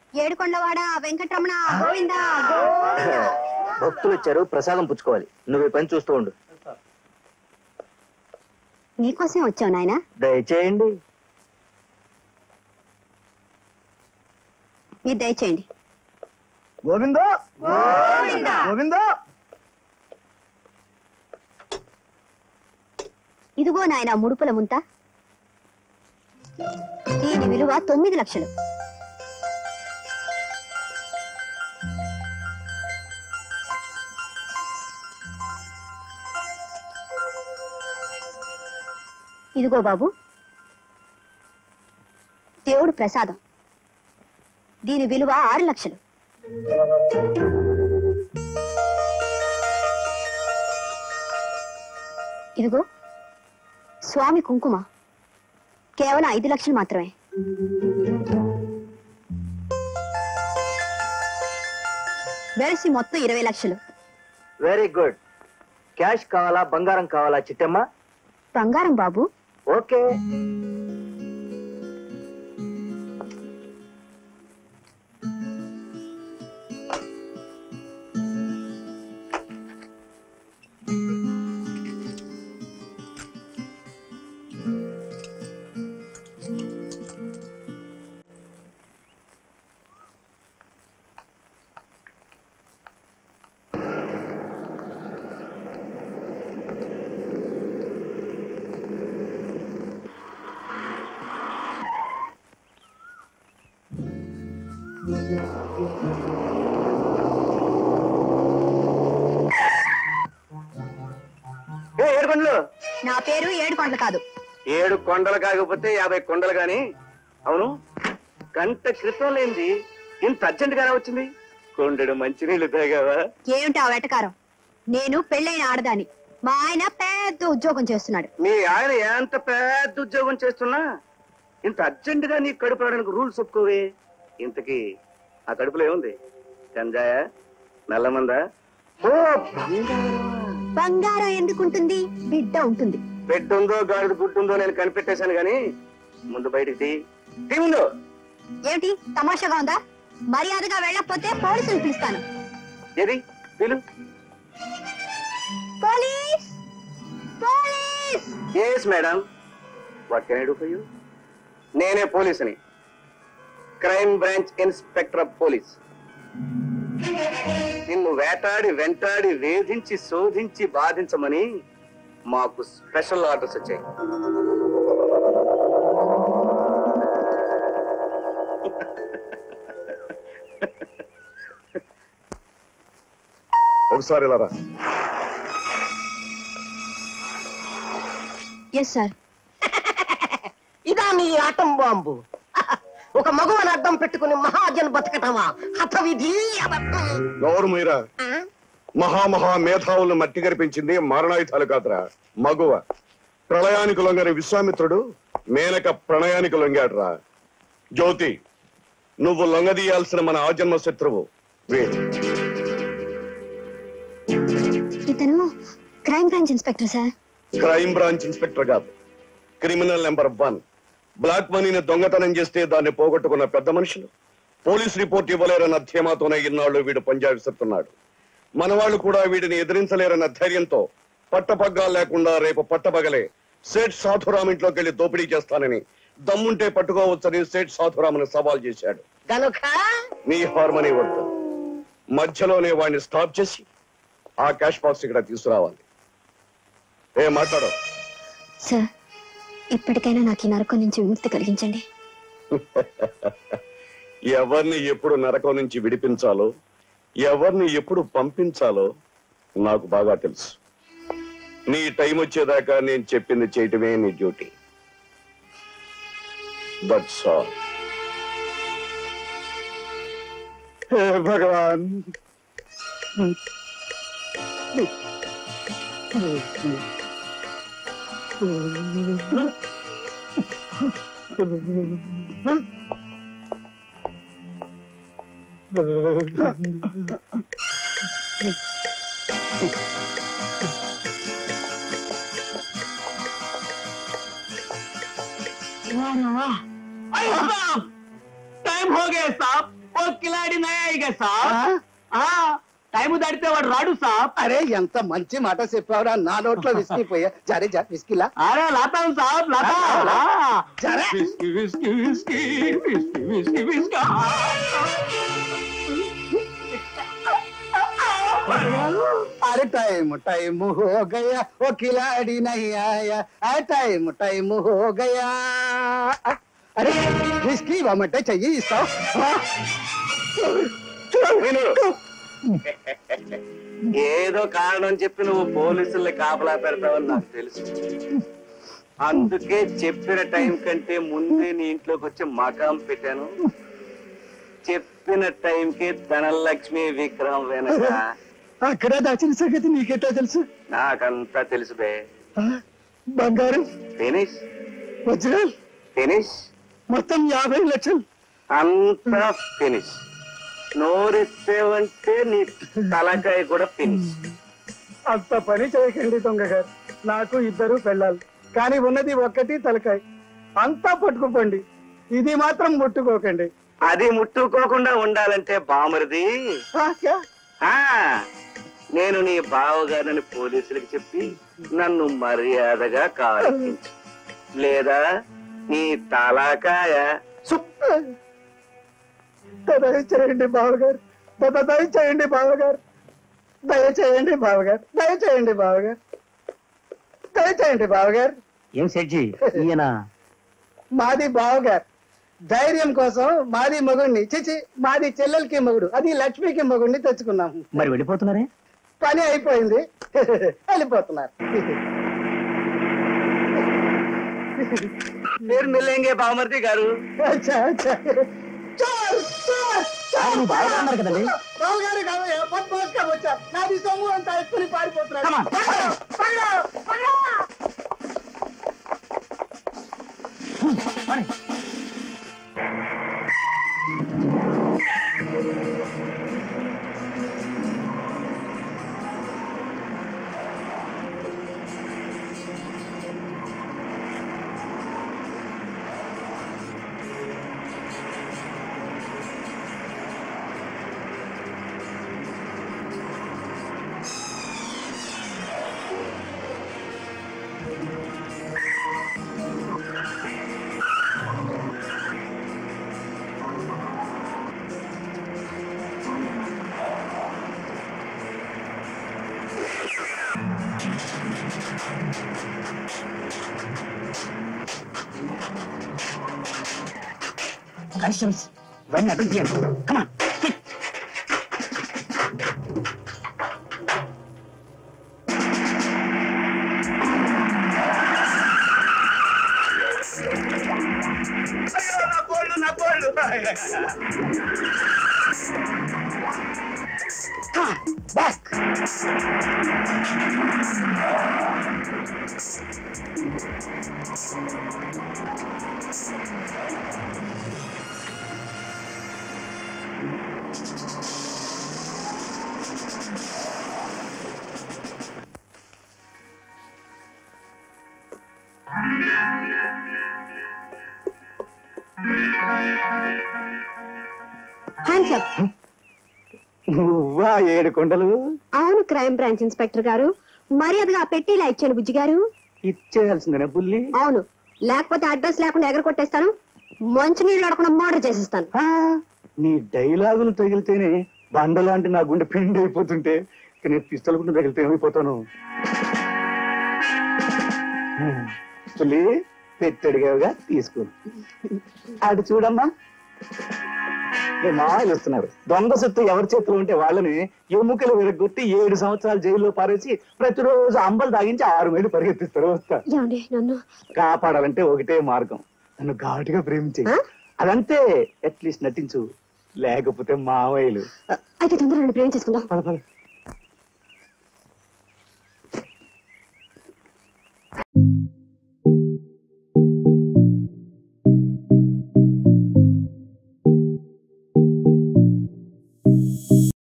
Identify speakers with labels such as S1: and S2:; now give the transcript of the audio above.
S1: ఏడుకొండవాడ వెంకటరమణ గోవింద గోవింద
S2: భక్తులు వచ్చారు ప్రసాదం పుచ్చుకోవాలి నువ్వు ఈ పని చూస్తూ ఉండు
S1: నీకోసం వచ్చావు నాయనా
S2: దయచేయండి
S1: మీరు దయచేయండి
S3: గోవిందో గోవిందో
S1: ఇదిగో నాయన ముడుపుల ముంత దీని విలువ తొమ్మిది లక్షలు ఇదిగో బాబు దేవుడు ప్రసాదం దీని విలువ ఆరు లక్షలు ఇదిగో స్వామి కుంకుమ కేవలం ఐదు లక్షలు మాత్రమే వెరసి మొత్తం ఇరవై లక్షలు
S2: వెరీ గుడ్ క్యాష్ కావాలా బంగారం కావాలా చిట్టమ్మ
S1: బంగారం బాబు
S2: ఓకే
S4: ఏ ఏడు కొండలు
S1: నా పేరు ఏడు కొండలు కాదు
S4: ఏడు కొండలు కాకపోతే యాభై కొండలు గాని అవును గంట క్రితం లేనిది ఇంత అర్జెంట్ గానే వచ్చింది కొండెడు మంచినీళ్ళు తాగావా
S1: ఏమిటి ఆ వెటకారం నేను పెళ్ళైన ఆడదాని మా ఆయన పెద్ద ఉద్యోగం చేస్తున్నాడు
S4: మీ ఆయన ఎంత పెద్ద ఉద్యోగం చేస్తున్నా ఇంత అర్జెంట్ గా నీ కడుపు రావడానికి రూల్స్ ఒప్పుకోవే ఇంతకీ ఆ కడుపులో ఏముంది గంజాయా నల్లమందా ఓ బంగారమా
S1: బంగారం ఎందుకుంటుంది బిడ్డ ఉంటుంది
S4: పెట్టుందో గాడిద గుట్టుందో నేను కనిపెట్టేశాను గాని ముందు బయటికి తీ తీ ముందు
S1: ఏమిటి తమాషాగా ఉందా మర్యాదగా వెళ్ళకపోతే పోలీసులు పిలుస్తాను
S4: ఏది పిలు
S1: police police
S4: yes madam what can I do for you నేనే పోలీసుని crime branch inspector of police నిన్ను వేటాడి వెంటాడి వేధించి శోధించి బాధించమని మాకు స్పెషల్ ఆర్డర్స్ వచ్చాయి
S5: ఒకసారి ఇలా రా
S1: ఎస్ సార్
S6: ఇదా నీ ఆటం బాంబు ఒక మగవని అడ్డం పెట్టుకుని మహాజన్ బతకటమా హతవిధి అబద్ధం.
S5: నోరు మీరా
S6: ఆ?
S5: మహామహా మేధావులను మట్టి గరిపించింది మారణాయుధాలు కాదురా మగువ ప్రళయానికి లొంగని విశ్వామిత్రుడు మేనక ప్రణయానికి లొంగాడురా జ్యోతి నువ్వు లొంగదీయాల్సిన మన ఆజన్మ శత్రువు వీడు
S1: ఇతను crime branch inspector sir
S5: crime branch inspector కాదు క్రిమినల్ నెంబర్ వన్ బ్లాక్ మనీని దొంగతనం చేస్తే దాన్ని పోగొట్టుకున్న పెద్ద మనుషులు పోలీస్ రిపోర్ట్ ఇవ్వలేరన్న ధీమాతోనే ఇన్నాళ్ళు వీడు పంజా విసురుతున్నాడు మన వాళ్ళు కూడా వీడిని ఎదిరించలేరన్న ధైర్యంతో పట్టపగ్గాలు లేకుండా రేపు పట్టపగలే సేట్ సాధురామ్ ఇంట్లోకి వెళ్లి దోపిడీ చేస్తానని దమ్ముంటే పట్టుకోవచ్చని సేట్ సాధురాముని సవాల్ చేశాడు
S6: గనుక
S5: నీ హార్మనీ వద్దు మధ్యలోనే వాడిని స్టాప్ చేసి ఆ క్యాష్ బాక్స్ ఇక్కడ తీసుకురావాలి ఏ మాట్లాడో
S1: సార్ ఇప్పటికైనా నాకు ఈ నరకం నుంచి విముక్తి కలిగించండి
S5: ఎవరిని ఎప్పుడు నరకం నుంచి విడిపించాలో ఎవరిని ఎప్పుడు పంపించాలో నాకు బాగా తెలుసు నీ టైం వచ్చేదాకా నేను చెప్పింది చేయటమే నీ డ్యూటీ దట్స్ ఆల్
S3: భగవాన్
S7: टाइम हो गया साहब ఓ కిలాడి నయాయిగా సాబ్ ఆ టైం దాటితే వాడు రాడు సాబ్
S3: అరే ఎంత మంచి మాట చెప్పావురా నా నోట్లో విసికి పోయా జరే జా విసికిలా
S7: అరే లాతాం సాబ్ లాతా
S3: జరే
S7: whisky whisky whisky whisky whisky whisky
S3: अरे टाइम टाइम हो गया वो खिलाड़ी नहीं आया अरे टाइम टाइम हो गया अरे इसकी वमटे चाहिए इसका हाँ?
S4: ఏదో కారణం చెప్పి నువ్వు పోలీసుల్ని కాపలా పెడతావని నాకు తెలుసు అందుకే చెప్పిన టైం కంటే ముందే నీ ఇంట్లోకి వచ్చి మకాం పెట్టాను చెప్పిన టైంకి ధనలక్ష్మి విక్రమ్ వెనక
S3: అక్కడ దాచిన సంగతి నీకెట్టా తెలుసు
S4: నాకంతా తెలుసు బే
S3: ఆ? బంగారం
S4: ఫినిష్
S3: వజ్రాలు
S4: ఫినిష్
S3: మొత్తం యాభై లక్షలు
S4: అంతా ఫినిష్ నోరిస్తేవంటే నీ తలకాయ కూడా ఫినిష్
S3: అంత పని చేయకండి దొంగ గారు నాకు ఇద్దరు పెళ్ళాలి కానీ ఉన్నది ఒక్కటి తలకాయ అంతా పట్టుకుపోండి ఇది మాత్రం ముట్టుకోకండి
S4: అది ముట్టుకోకుండా ఉండాలంటే బామరిది
S3: ఆ, క్యా?
S4: ఆ నేను నీ బావగారని పోలీసులకు చెప్పి నన్ను మర్యాదగా కాల్పించు లేదా నీ తలకాయ సుప్
S3: దయచేయండి బావగారు ద- దయచేయండి బావగారు దయచేయండి బావగారు దయచేయండి బావగారు దయచేయండి బావగారు
S7: ఏం సెడ్జి ఈయన
S3: మాది బావగారు ధైర్యం కోసం మాది మగుడిని చిచి మాది చెల్లెలకి మగుడు అది లక్ష్మికి మగుడిని తెచ్చుకున్నాము
S7: మరి వెళ్ళిపోతున్నారే
S3: పని అయిపోయింది వెళ్ళిపోతున్నారు
S4: మీరు మిల్లేంగే బామర్ది గారు
S3: అచ్చా, అచ్చా. చోర్, చోర్, చోర్.
S7: నువ్వు బాగా అన్నారు కదండి.
S3: బావగారు కాదు, బద్మాష్ గా వచ్చారు. నాది సొమ్ము అంతా ఎత్తుకుని పారిపోతున్నాడు పగడు, పగడు, పగడు.
S7: కానిస్టేబుల్స్ ఇవన్నీ అడ్డం చేయండి కమా
S1: హ్యాండ్స్ అప్
S3: నువ్వా ఏడు కొండలు
S1: అవును క్రైమ్ బ్రాంచ్ ఇన్స్పెక్టర్ గారు మర్యాదగా ఆ పెట్టిలా ఇచ్చాను బుజ్జి గారు
S3: ఇచ్చేయాల్సిందేనా బుల్లి
S1: అవును లేకపోతే అడ్రస్ లేకుండా ఎగర కొట్టేస్తాను మంచి నీళ్ళు అడగకుండా మర్డర్ చేసేస్తాను
S3: ఆ, నీ డైలాగులు తగిలితేనే బండలాంటి నా గుండె పిండి అయిపోతుంటే ఇక నేను పిస్తల గుండె తగిలితే ఏమైపోతాను పులి పెట్టడిగావుగా తీసుకో అటు చూడమ్మా మీ మామయ్యలు వస్తున్నారు దొంగ సొత్తు ఎవరి చేతిలో ఉంటే వాళ్ళని ఎముకలు విరగొట్టి ఏడు సంవత్సరాలు జైల్లో పారేసి ప్రతిరోజు అంబలు తాగించి ఆరు మైలు పరిగెత్తిస్తారు వస్తా
S1: ఏమండి నన్ను
S3: కాపాడాలంటే ఒకటే మార్గం నన్ను ఘాటుగా ప్రేమించే
S1: ఆ?
S3: అదంతే అట్లీస్ట్ నటించు లేకపోతే మావయ్యలు
S1: అయితే తొందరగా నన్ను ప్రేమ చేసుకుందాం
S3: పద పద